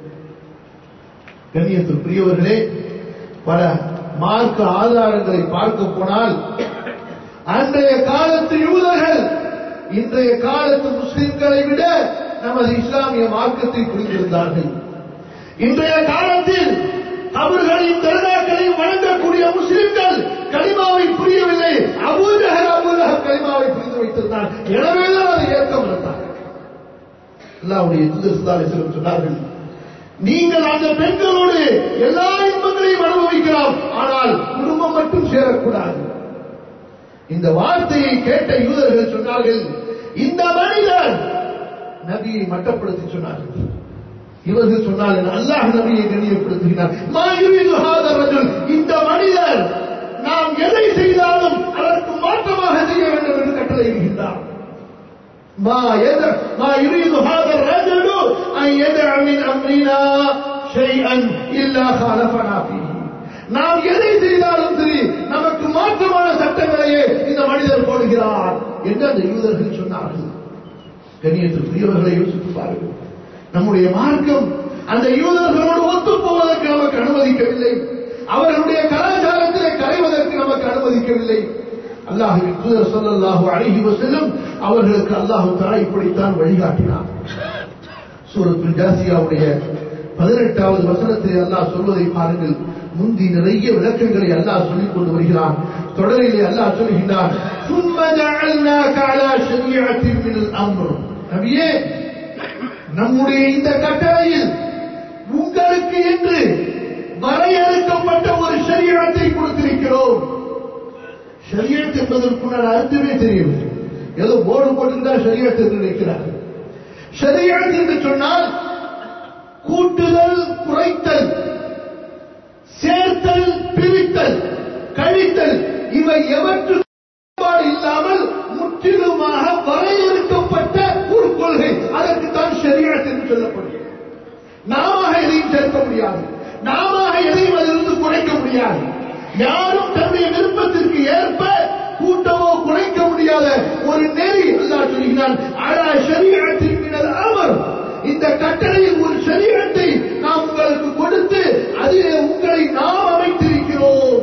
கண்ணியத்திற்குரியவர்களே பல மார்க்க ஆதாரங்களை பார்க்க போனால் அன்றைய காலத்து யூதர்கள் இன்றைய காலத்து முஸ்லிம்களை விட நமது இஸ்லாமிய மார்க்கத்தை புரிந்திருந்தார்கள் இன்றைய காலத்தில் அவர்களின் தருணாக்களையும் வழங்கக்கூடிய முஸ்லிம்கள் கலிமாவை புரியவில்லை அபூஜகர் அபூஜகர் கலிமாவை புரிந்து வைத்திருந்தார் எனவேதான் அதை ஏற்க மறுத்தார் அல்லாவுடைய தூதர் சுல்லாலை செல்லும் சொன்னார்கள் நீங்கள் அந்த பெண்களோடு எல்லா இன்பங்களையும் அனுபவிக்கலாம் ஆனால் குடும்பம் மட்டும் சேரக்கூடாது இந்த வார்த்தையை கேட்ட யூதர்கள் சொன்னார்கள் இந்த மனிதர் நபியை மட்டப்படுத்தி சொன்னார்கள் இவர்கள் சொன்னார்கள் அல்லாஹ் நபியை கண்ணியப்படுத்துகிறார் மா யுரீது ஹாதா ரஜுல் இந்த மனிதர் நாம் எதை செய்தாலும் அதற்கு மாற்றமாக செய்ய வேண்டும் என்று கட்டளையிடுகின்றார் ما يدع ما يريد هذا الرجل أن يدع من أمرنا شيئا إلا خالفنا فيه நாம் எதை செய்தாலும் சரி நமக்கு மாற்றமான சட்டங்களையே இந்த மனிதர் போடுகிறார் என்று அந்த யூதர்கள் சொன்னார்கள் கண்ணியத்திற்குரியவர்களை யோசித்து பாருங்கள் நம்முடைய மார்க்கம் அந்த யூதர்களோடு ஒத்து போவதற்கு நமக்கு அனுமதிக்கவில்லை அவர்களுடைய கலாச்சாரத்திலே கரைவதற்கு நமக்கு அனுமதிக்கவில்லை அல்லாஹுவின் தூதர் சொல்லல்லாஹு அழகி செல்லும் அவர்களுக்கு அல்லாஹு தலா இப்படித்தான் வழிகாட்டினார் சூரத்துல் ஜாசியாவுடைய பதினெட்டாவது வசனத்தில் அல்லாஹ் சொல்வதை பாருங்கள் முந்தி நிறைய விளக்கங்களை அல்லாஹ் சொல்லிக் கொண்டு வருகிறான் தொடரிலே அல்லாஹ் சொல்கின்றான் ثُمَّ جَعَلْنَاكَ عَلَى شَرِيعَةٍ مِنَ الْأَمْرِ நபியே நம்முடைய இந்த கட்டளையில் உங்களுக்கு என்று வரையறுக்கப்பட்ட ஒரு ஷரியத்தை கொடுத்திருக்கிறோம் ஷரியத் என்பதற்குண்டான அர்த்தமே தெரியவில்லை ஏதோ போர்டு போட்டுக்கிட்டா ஷரியத் என்று நினைக்கிறார்கள் ஷரியத் என்று சொன்னால் கூட்டுதல் குறைத்தல் சேர்த்தல் பிரித்தல் கழித்தல் இவை எவற்று இல்லாமல் முற்றிலுமாக வரையறுக்கப்பட்ட ஒரு கொள்கை அதற்கு தான் ஷரியத் என்று சொல்லப்படுகிறது நாம எதையும் சேர்க்க முடியாது நாம எதையும் அதிலிருந்து குறைக்க முடியாது யாரும் தன்னுடைய விருப்பத்திற்கு ஏற்ப கூட்டமோ குறைக்க முடியாத ஒரு நெறி அல்லா சொல்கிறான் அழா சரீரத்தின் அவர் இந்த கட்டளையில் ஒரு சரீரத்தை நாம் உங்களுக்கு கொடுத்து அதிலே உங்களை நாம் அமைத்திருக்கிறோம்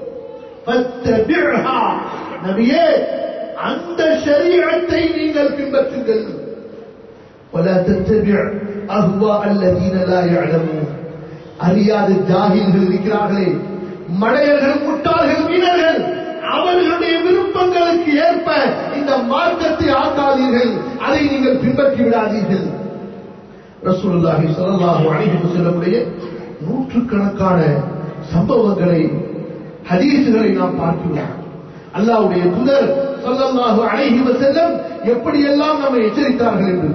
நபியே அந்த சரீரத்தை நீங்கள் பின்பற்றுங்கள் ولا تتبع أهواء الذين لا يعلمون அறியாத ஜாகில்கள் இருக்கிறார்களே மடையர்கள் முட்டாள்கள் வீரர்கள் அவர்களுடைய விருப்பங்களுக்கு ஏற்ப இந்த மார்க்கத்தை ஆக்காதீர்கள் அதை நீங்கள் பின்பற்றி விடாதீர்கள் ரசூலுல்லாஹி ஸல்லல்லாஹு அலைஹி வஸல்லமுடைய நூற்றுக்கணக்கான சம்பவங்களை ஹதீசுகளை நாம் பார்க்கிறோம் அல்லாஹ்வுடைய தூதர் ஸல்லல்லாஹு அலைஹி வஸல்லம் எப்படியெல்லாம் நம்மை எச்சரித்தார்கள் என்று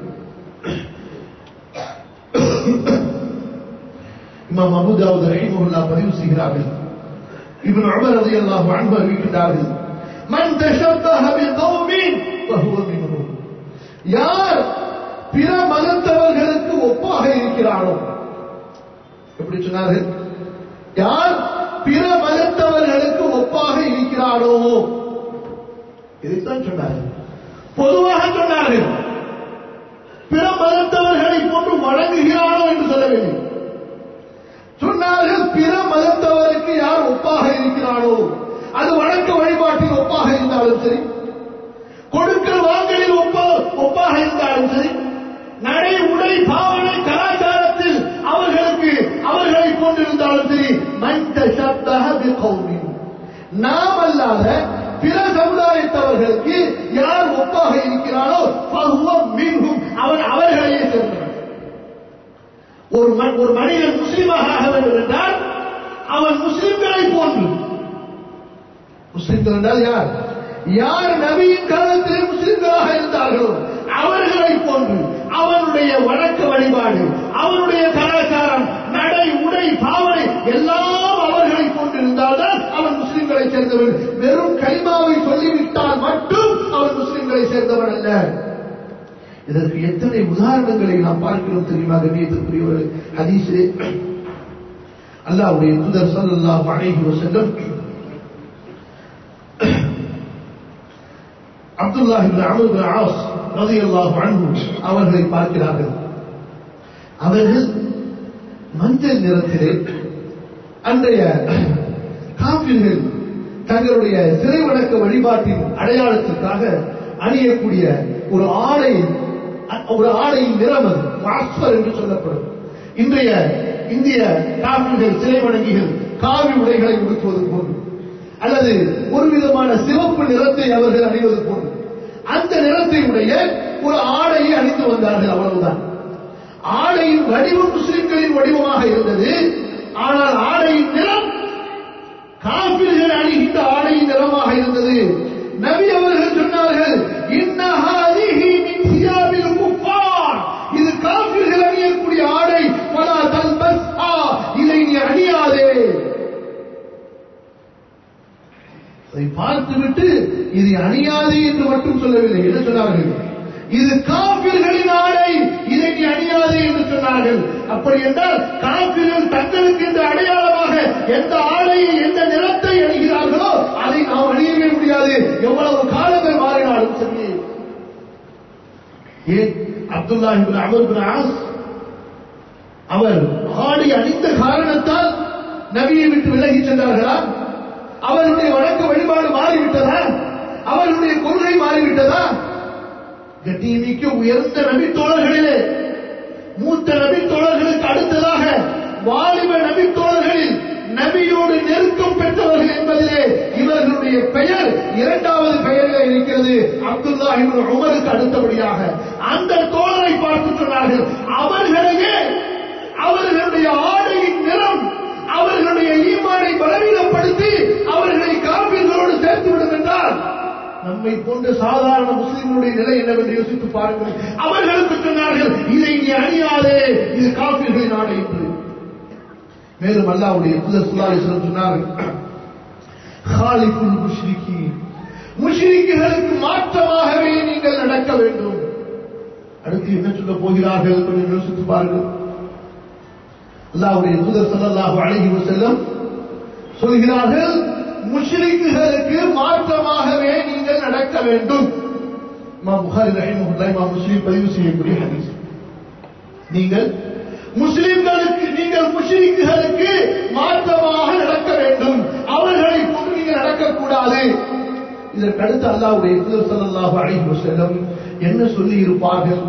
இமாம் அபுதாவுத் ரஹிமஹுல்லா பதிவு செய்கிறார்கள் இப்னு உமர் ரலியல்லாஹு அன்ஹு அறிவிக்கிறார்கள் மன் தஷப்பஹ பிகௌமின் ஃபஹுவ மின்ஹும் யார் பிற மதத்தவர்களுக்கு ஒப்பாக இருக்கிறாரோ எப்படி சொன்னார்கள் யார் பிற மதத்தவர்களுக்கு ஒப்பாக இருக்கிறாரோ இதைத்தான் சொன்னார்கள் பொதுவாக சொன்னார்கள் பிற மதத்தவர்களை போன்று வழங்குகிறாரோ என்று சொல்லவில்லை சொன்னார்கள் பிற மதத்தவருக்கு யார் ஒப்பாக இருக்கிறானோ அது வழக்க வழிபாட்டில் ஒப்பாக இருந்தாலும் சரி கொடுக்கல் வாங்கலில் ஒப்பாக இருந்தாலும் சரி நடை உடை பாவனை கலாச்சாரத்தில் அவர்களுக்கு அவர்களை கொண்டிருந்தாலும் சரி மந்த சப்தாக நாம் அல்லாத பிற சமுதாயத்தவர்களுக்கு யார் ஒப்பாக இருக்கிறானோ மீண்டும் அவன் அவர்களையே சேர்ந்தவன் ஒரு ஒரு மனிதன் முஸ்லீமாக ஆக வேண்டும் என்றால் அவன் முஸ்லிம்களை போன்று முஸ்லிம்கள் என்றால் யார் யார் நபியின் காலத்தில் முஸ்லிம்களாக இருந்தார்களோ அவர்களை போன்று அவனுடைய வழக்க வழிபாடு அவனுடைய கலாச்சாரம் நடை உடை பாவனை எல்லாம் அவர்களை கொண்டிருந்தால்தான் அவன் முஸ்லிம்களை சேர்ந்தவன் வெறும் கைமாவை சொல்லிவிட்டால் மட்டும் அவன் முஸ்லிம்களை சேர்ந்தவன் அல்ல இதற்கு எத்தனை உதாரணங்களை நாம் பார்க்கிறோம் தெரியுமா கண்ணியத்திற்குரியவர்கள் ஹதீஸிலே அல்லாவுடைய தூதர் சல்லாஹ் அலைஹி வஸல்லம் Abdullah ibn Amr ibn As ரலியல்லாஹு அன்ஹு அவர்களை பார்க்கிறார்கள் அவர்கள் மஞ்சள் நிறத்திலே அன்றைய காப்பிர்கள் தங்களுடைய சிறை வணக்க வழிபாட்டின் அடையாளத்திற்காக அணியக்கூடிய ஒரு ஆடை ஒரு ஆடையின் நிறம் அது அஸ்வர் என்று சொல்லப்படும் இன்றைய இந்திய காப்பிர்கள் சிலை வணங்கிகள் காவி உடைகளை உடுத்துவது போன்று அல்லது ஒரு விதமான சிவப்பு நிறத்தை அவர்கள் அணிவது போன்று அந்த நிறத்தை உடைய ஒரு ஆடையை அணிந்து வந்தார்கள் அவ்வளவுதான் ஆடையின் ஆடையின் வடிவம் முஸ்லிம்களின் வடிவமாக இருந்தது ஆனால் ஆடையின் நிறம் காபிர்கள் அணிகின்ற ஆடையின் நிறமாக இருந்தது நபி அவர்கள் சொன்னார்கள் இன்னஹாதிஹி மின் சியாபில் குஃபார் இது காபிர்கள் அணியக்கூடிய ஆடை வலா தல்பஸ் ஆ இதை நீ அணியாதே அதை பார்த்துவிட்டு இதை அணியாதே என்று மட்டும் சொல்லவில்லை என்ன சொன்னார்கள் இது காபிர்களின் ஆடை இதை நீ அணியாதே என்று சொன்னார்கள் அப்படி என்றால் காபிர்கள் தங்களுக்கு இந்த அடையாளமாக எந்த ஆடையை எந்த நிறத்தை அணிகிறார்களோ அதை நாம் அணியவே முடியாது எவ்வளவு காலங்கள் மாறினாலும் சரி ஏன் Abdullah ibn Amr ibn As அவர் ஆடை அணிந்த காரணத்தால் நபியை விட்டு விலகி சென்றார்களா அவருடைய வழக்க வழிபாடு மாறிவிட்டதா அவருடைய கொள்கை மாறிவிட்டதா கண்ணியமிக்க உயர்ந்த நபித்தோழர்களிலே மூத்த நபித்தோழர்களுக்கு அடுத்ததாக வாலிப நபித்தோழர்களில் நபியோடு நெருக்கம் பெற்றவர்கள் என்பதிலே இவர்களுடைய பெயர் இரண்டாவது பெயரில் இருக்கிறது அப்துல்லா இப்னு உமருக்கு அடுத்தபடியாக அந்த தோழரை பார்த்து சொன்னார்கள் அவர்களையே அவர்களுடைய ஆடையின் நிறம் அவர்களுடைய ஈமானை பலவீனப்படுத்தி அவர்களை காப்பீர்களோடு சேர்த்துவிடும் என்றால் நம்மை போன்ற சாதாரண முஸ்லிம்களுடைய நிலை என்னவென்று யோசித்து பாருங்கள் அவர்களுக்கு சொன்னார்கள் இதை நீ அணியாதே இது காப்பீர்களின் ஆடை என்று மேலும் அல்லாவுடைய புதர் சுல்லாசலம் சொன்னார்கள் ஹாலிஃபுல் முஷ்ரிகி முஷ்ரிக்குகளுக்கு மாற்றமாகவே நீங்கள் நடக்க வேண்டும் அடுத்து என்ன சொல்ல போகிறார்கள் என்று யோசித்து பாருங்கள் அல்லாவுடைய தூதர் ஸல்லல்லாஹு அலைஹி வஸல்லம் சொல்கிறார்கள் முஷ்ரிக்குகளுக்கு மாற்றமாகவே நீங்கள் நடக்க வேண்டும் இமாம் புகாரி ரஹிமஹுல்லாஹ் இமாம் முஸ்லிம் பதிவு செய்யக்கூடிய ஹதீஸ் நீங்கள் முஸ்லிம்களுக்கு நீங்கள் முஷ்ரிக்குகளுக்கு மாற்றமாக நடக்க வேண்டும் அவர்களை போன்று நீங்கள் நடக்கக்கூடாது இதற்கு அடுத்து அல்லாஹ்வுடைய தூதர் ஸல்லல்லாஹு அலைஹி வஸல்லம் என்ன சொல்லி இருப்பார்கள்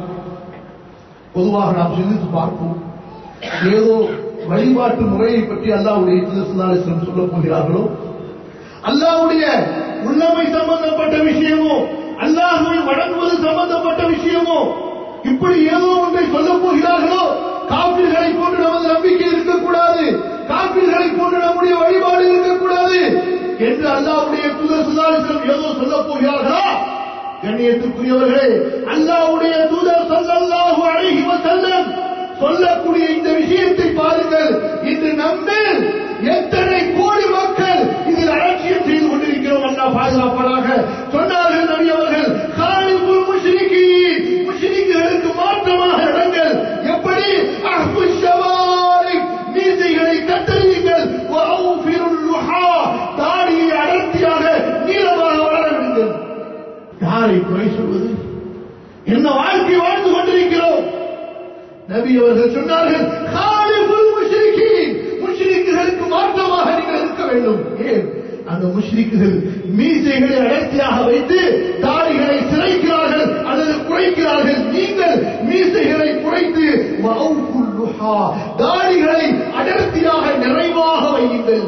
பொதுவாக நாம் சிந்தித்து பார்ப்போம் ஏதோ வழிபாட்டு முறையை பற்றி அல்லாவுடைய தூதர் சொல்ல போகிறார்களோ அல்லாவுடைய உள்ளமை சம்பந்தப்பட்ட விஷயமோ அல்லாஹுவை வணங்குவது சம்பந்தப்பட்ட விஷயமோ இப்படி ஏதோ ஒன்றை சொல்ல போகிறார்களோ காப்பீர்களை போன்று நமது நம்பிக்கை இருக்கக்கூடாது காப்பீர்களை போன்று நம்முடைய வழிபாடு இருக்கக்கூடாது என்று அல்லாவுடைய தூதர் சுதாரிசனம் ஏதோ சொல்ல போகிறார்களா கண்ணியத்துக்குரியவர்களே அல்லாவுடைய தூதர் சொல்லல்லாஹு அழகி வசல்லம் சொல்லக்கூடிய இந்த விஷயத்தை பாருங்கள் இன்று நம்மில் எத்தனை கோடி மக்கள் இதில் அலட்சியம் செய்து கொண்டிருக்கிறோம் அல்லா பாதுகாப்பாளாக சொன்னார்கள் நபி அவர்கள் காலிபுல் முஷ்ரிகி முஷ்ரிக்குகளுக்கு மாற்றமாக நடங்கள் எப்படி அஹ்பு ஷவாரி மீசைகளை கத்தறியுங்கள் வஅஃபிருல் லுஹா தாடியை அடர்த்தியாக நீளமாக வளர விடுங்கள் யாரை குறை சொல்வது என்ன வாழ்க்கை வாழ்ந்து கொண்டிருக்கிறோம் நபி அவர்கள் சொன்னார்கள் காலிபுல் முஷ்ரிகீன் முஷ்ரிக்குகளுக்கு மாற்றமாக நீங்கள் இருக்க வேண்டும் ஏன் அந்த முஷ்ரிக்குகள் மீசைகளை அடர்த்தியாக வைத்து தாடிகளை சிறைக்கிறார்கள் அல்லது குறைக்கிறார்கள் நீங்கள் மீசைகளை குறைத்து வஅஃபுல் லுஹா தாடிகளை அடர்த்தியாக நிறைவாக வையுங்கள்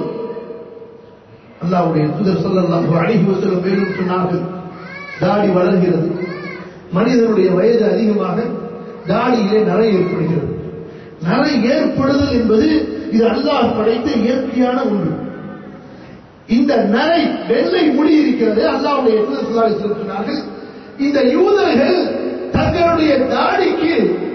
அல்லாஹ்வுடைய தூதர் ஸல்லல்லாஹு அலைஹி வஸல்லம் மேலும் சொன்னார்கள் தாடி வளர்கிறது மனிதனுடைய வயது அதிகமாக தாடியிலே நரை ஏற்படுகிறது நரை ஏற்படுதல் என்பது இது அல்லாஹ் படைத்த இயற்கையான ஒன்று இந்த நரை வெள்ளை முடி இருக்கிறது அல்லாவுடைய சொன்னார்கள் இந்த யூதர்கள் தங்களுடைய தாடிக்கு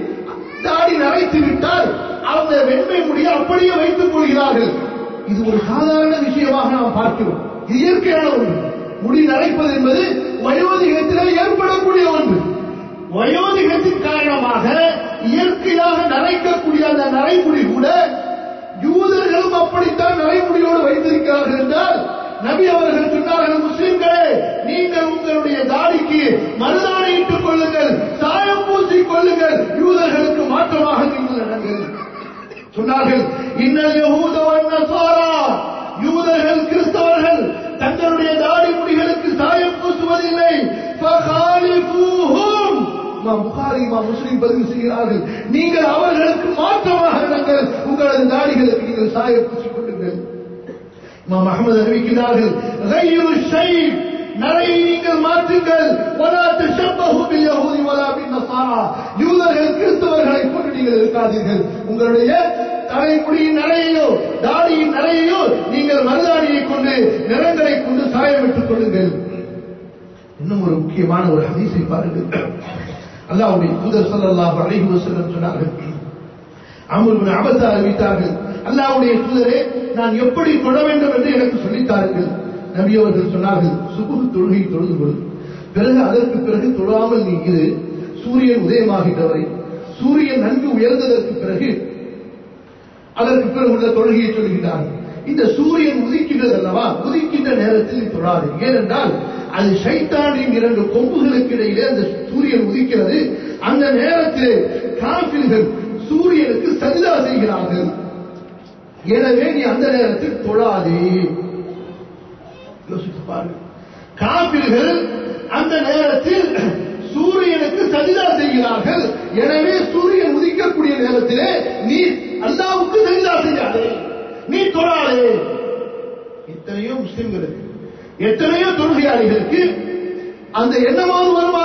தாடி நரைத்து விட்டால் அந்த வெண்மை முடியை அப்படியே வைத்துக் கொள்கிறார்கள் இது ஒரு சாதாரண விஷயமாக நாம் பார்க்கிறோம் இது இயற்கையான ஒன்று முடி நரைப்பது என்பது வயோதிகத்திலே ஏற்படக்கூடிய ஒன்று வயோதிகத்தின் காரணமாக இயற்கையாக நரைக்கக்கூடிய அந்த நரைமுடி கூட யூதர்களும் அப்படித்தான் நரைமுடியோடு வைத்திருக்கிறார்கள் என்றால் நபி அவர்கள் சொன்னார்கள் முஸ்லிம்களே நீங்கள் உங்களுடைய தாடிக்கு மருதானையிட்டுக் கொள்ளுங்கள் சாயம் பூசிக் கொள்ளுங்கள் யூதர்களுக்கு மாற்றமாக நீங்கள் நடங்கள் சொன்னார்கள் இன்னல் யஹூத வன்னசாரா யூதர்கள் கிறிஸ்தவர்கள் தங்களுடைய தாடி முடிகளுக்கு சாயம் பூசுவதில்லை ஃபகாலிஃபூஹும் இமாம் புகாரி இமாம் முஸ்லிம் பதிவு செய்கிறார்கள் நீங்கள் அவர்களுக்கு மாற்றமாக நடங்கள் உங்களது தாடிகளுக்கு நீங்கள் சாயம் பூசிக் கொள்ளுங்கள் இமாம் அகமது அறிவிக்கிறார்கள் غير الشيء நரையை நீங்கள் மாற்றுங்கள் ولا تشبهوا باليهود ولا بالنصارى யூதர்கள் கிறிஸ்தவர்களை போன்று நீங்கள் இருக்காதீர்கள் உங்களுடைய தலைமுடியின் நரையையோ தாடியின் நரையையோ நீங்கள் மருதாணியை கொண்டு நிறங்களை கொண்டு சாயமிட்டுக் கொள்ளுங்கள் இன்னும் ஒரு முக்கியமான ஒரு ஹதீஸை பாருங்கள் அல்லாஹ்வுடைய தூதர் ஸல்லல்லாஹு அலைஹி வஸல்லம் சொன்னார்கள் அமர் இப்னு அபஸா அறிவித்தார்கள் அல்லாஹ்வுடைய தூதரே நான் எப்படி தொழ வேண்டும் என்று எனக்கு சொல்லித்தார்கள் நபி அவர்கள் சொன்னார்கள் சுபுஹ் தொழுகை தொழுது கொள் பிறகு அதற்கு பிறகு தொழாமல் நீ இரு சூரியன் உதயமாகின்ற வரை சூரியன் நன்கு உயர்ந்ததற்கு பிறகு அதற்கு பிறகு உள்ள தொழுகையை சொல்கிறார்கள் இந்த சூரியன் உதிக்கின்றது அல்லவா உதிக்கின்ற நேரத்தில் நீ தொழாது ஏனென்றால் அது ஷைத்தானின் இரண்டு கொம்புகளுக்கு இடையிலே அந்த சூரியன் உதிக்கிறது அந்த நேரத்தில் காபிர்கள் சூரியனுக்கு சஜிதா செய்கிறார்கள் எனவே நீ அந்த நேரத்தில் தொழாதே யோசித்து பாருங்க காபிர்கள் அந்த நேரத்தில் சூரியனுக்கு சஜிதா செய்கிறார்கள் எனவே சூரியன் உதிக்கக்கூடிய நேரத்திலே நீ அல்லாவுக்கு சஜிதா செய்யாதே நீ தொழாதே எத்தனையோ முஸ்லிம்களுக்கு எத்தனையோ தொழுகையாளிகளுக்கு அந்த எண்ணமாவது வருமா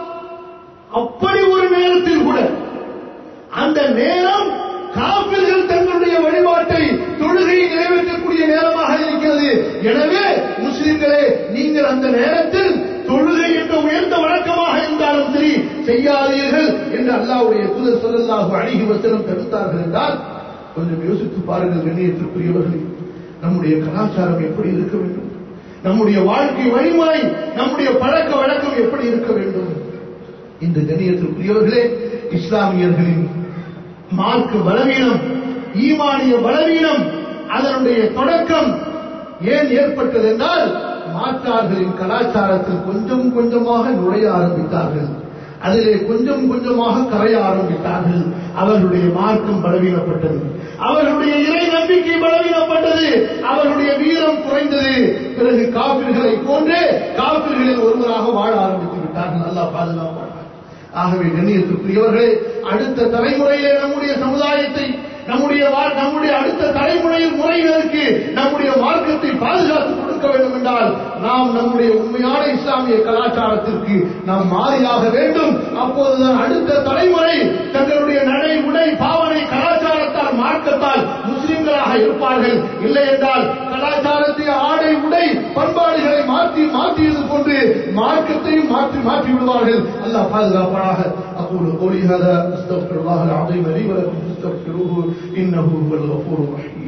அப்படி ஒரு நேரத்தில் கூட அந்த நேரம் காப்பிர்கள் தங்களுடைய வழிபாட்டை தொழுகையை நிறைவேற்றக்கூடிய நேரமாக இருக்கிறது எனவே முஸ்லிம்களே நீங்கள் அந்த நேரத்தில் தொழுகை என்ற உயர்ந்த வழக்கமாக இருந்தாலும் சரி செய்யாதீர்கள் என்று அல்லாவுடைய தூதர் சொல்லல்லாஹு அழகி வசனம் தடுத்தார்கள் என்றால் கொஞ்சம் யோசித்து பாருங்கள் கண்ணியத்திற்குரியவர்களே நம்முடைய கலாச்சாரம் எப்படி இருக்க வேண்டும் நம்முடைய வாழ்க்கை வழிமுறை நம்முடைய பழக்க வழக்கம் எப்படி இருக்க வேண்டும் இந்த கண்ணியத்திற்குரியவர்களே இஸ்லாமியர்களின் மார்க்க பலவீனம் ஈமானிய பலவீனம் அதனுடைய தொடக்கம் ஏன் ஏற்பட்டது என்றால் மாற்றார்களின் கலாச்சாரத்தில் கொஞ்சம் கொஞ்சமாக நுழைய ஆரம்பித்தார்கள் அதிலே கொஞ்சம் கொஞ்சமாக கரைய ஆரம்பித்தார்கள் அவர்களுடைய மார்க்கம் பலவீனப்பட்டது அவர்களுடைய இறை நம்பிக்கை பலவீனப்பட்டது அவர்களுடைய வீரம் குறைந்தது பிறகு காப்பிர்களை போன்றே காப்பிர்களில் ஒருவராக வாழ ஆரம்பித்து விட்டார்கள் நல்லா பாதுகாப்பார்கள் ஆகவே கண்ணியத்துக்குரியவர்களே அடுத்த தலைமுறையிலே நம்முடைய சமுதாயத்தை நம்முடைய வா- நம்முடைய அடுத்த தலைமுறையில் முறையினருக்கு நம்முடைய மார்க்கத்தை பாதுகாத்து கொடுக்க வேண்டும் என்றால் நாம் நம்முடைய உண்மையான இஸ்லாமிய கலாச்சாரத்திற்கு நாம் மாறியாக வேண்டும் அப்போதுதான் அடுத்த தலைமுறை தங்களுடைய நடை உடை பாவனை கலாச்சாரத்தால் மார்க்கத்தால் முஸ்லிம்களாக இருப்பார்கள் இல்லை என்றால் கலாச்சாரத்தை ஆடை உடை பண்பாடுகளை மாற்றி மாற்றியது போன்று மார்க்கத்தையும் மாற்றி மாற்றி விடுவார்கள் அல்லாஹ் பாதுகாப்பாக أقول قولي هذا أستغفر الله العظيم لي ولكم فاستغفروه إنه هو الغفور الرحيم